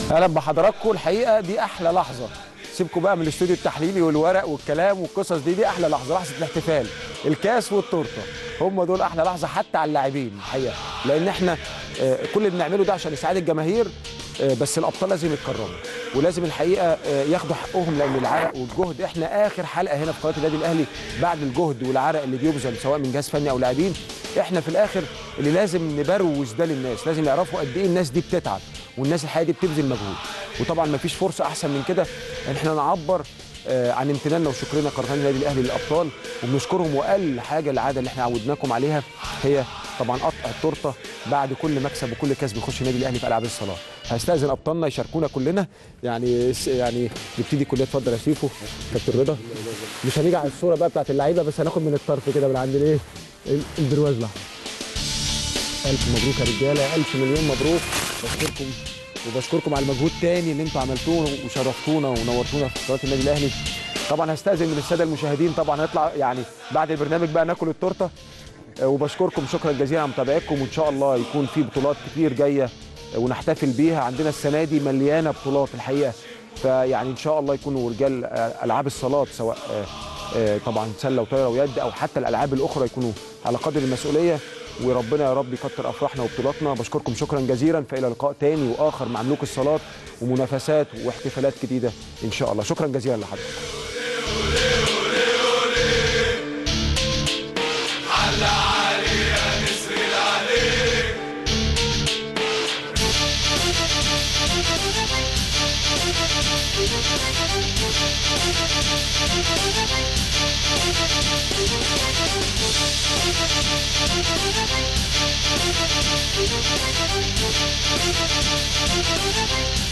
اهلا بحضراتكم الحقيقه دي احلى لحظه سيبكم بقى من الاستوديو التحليلي والورق والكلام والقصص دي دي احلى لحظه لحظه الاحتفال الكاس والتورته هم دول احلى لحظه حتى على اللاعبين الحقيقه لان احنا آه، كل اللي بنعمله ده عشان يساعد الجماهير آه، بس الابطال لازم يتكرموا ولازم الحقيقه آه، ياخدوا حقهم لان العرق والجهد احنا اخر حلقه هنا في قناه النادي الاهلي بعد الجهد والعرق اللي بيبذل سواء من جهاز فني او لاعبين احنا في الاخر اللي لازم نبروز ده للناس لازم يعرفوا قد ايه الناس دي بتتعب والناس الحقيقه دي بتبذل مجهود وطبعا ما فيش فرصه احسن من كده ان احنا نعبر آه، عن امتناننا وشكرنا قناه النادي الاهلي للابطال وبنشكرهم واقل حاجه العاده اللي احنا عودناكم عليها هي طبعا قطع التورته بعد كل مكسب وكل كاس بيخش النادي الاهلي في العاب الصلاه هستاذن ابطالنا يشاركونا كلنا يعني يعني نبتدي كليه اتفضل يا شيفو كابتن رضا مش هنيجي على الصوره بقى بتاعت اللعيبه بس هناخد من الطرف كده من عند الايه ال- البرواز الاحمر الف مبروك يا رجاله الف مليون مبروك بشكركم وبشكركم على المجهود تاني اللي انتوا عملتوه وشرفتونا ونورتونا في قناه النادي الاهلي طبعا هستاذن من الساده المشاهدين طبعا هنطلع يعني بعد البرنامج بقى ناكل التورته آه، وبشكركم شكرا جزيلا على متابعتكم وان شاء الله يكون في بطولات كتير جايه آه، ونحتفل بيها عندنا السنه دي مليانه بطولات الحقيقه فيعني ان شاء الله يكونوا رجال آه، العاب الصالات سواء آه، آه، طبعا سله وطايره ويد او حتى الالعاب الاخرى يكونوا على قدر المسؤوليه وربنا يا رب يكتر افراحنا وبطولاتنا بشكركم شكرا جزيلا فالى لقاء تاني واخر مع ملوك الصالات ومنافسات واحتفالات جديده ان شاء الله شكرا جزيلا لحضرتك Thank you.